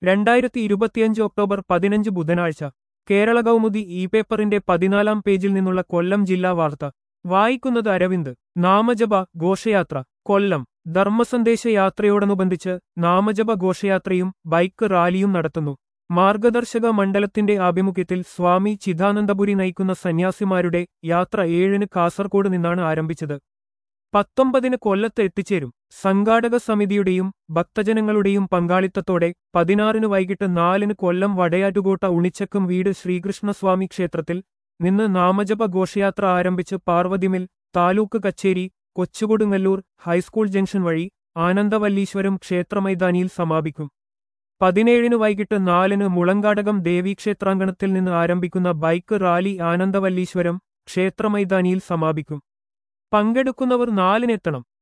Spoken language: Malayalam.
രണ്ടായിരത്തി ഇരുപത്തിയഞ്ച് ഒക്ടോബർ പതിനഞ്ച് ബുധനാഴ്ച കേരള കൗമുദി ഇ പേപ്പറിന്റെ പതിനാലാം പേജിൽ നിന്നുള്ള കൊല്ലം ജില്ലാ വാർത്ത വായിക്കുന്നത് അരവിന്ദ് നാമജപ ഘോഷയാത്ര കൊല്ലം ധർമ്മസന്ദേശ യാത്രയോടനുബന്ധിച്ച് നാമജപ ഘോഷയാത്രയും ബൈക്ക് റാലിയും നടത്തുന്നു മാർഗദർശക മണ്ഡലത്തിന്റെ ആഭിമുഖ്യത്തിൽ സ്വാമി ചിദാനന്ദപുരി നയിക്കുന്ന സന്യാസിമാരുടെ യാത്ര ഏഴിന് കാസർഗോഡ് നിന്നാണ് ആരംഭിച്ചത് പത്തൊമ്പതിന് കൊല്ലത്ത് എത്തിച്ചേരും സംഘാടക സമിതിയുടെയും ഭക്തജനങ്ങളുടെയും പങ്കാളിത്തത്തോടെ പതിനാറിന് വൈകിട്ട് നാലിന് കൊല്ലം വടയാറ്റുകോട്ട ഉണിച്ചക്കം വീട് ശ്രീകൃഷ്ണസ്വാമി ക്ഷേത്രത്തിൽ നിന്ന് നാമജപ ഘോഷയാത്ര ആരംഭിച്ച് പാർവതിമിൽ താലൂക്ക് കച്ചേരി കൊച്ചുകൊടുങ്ങല്ലൂർ ഹൈസ്കൂൾ ജംഗ്ഷൻ വഴി ആനന്ദവല്ലീശ്വരം ക്ഷേത്രമൈതാനിയിൽ സമാപിക്കും പതിനേഴിന് വൈകിട്ട് നാലിന് മുളങ്കാടകം ദേവീക്ഷേത്രാങ്കണത്തിൽ നിന്ന് ആരംഭിക്കുന്ന ബൈക്ക് റാലി ആനന്ദവല്ലീശ്വരം ക്ഷേത്രമൈതാനിയിൽ സമാപിക്കും പങ്കെടുക്കുന്നവർ നാലിനെത്തണം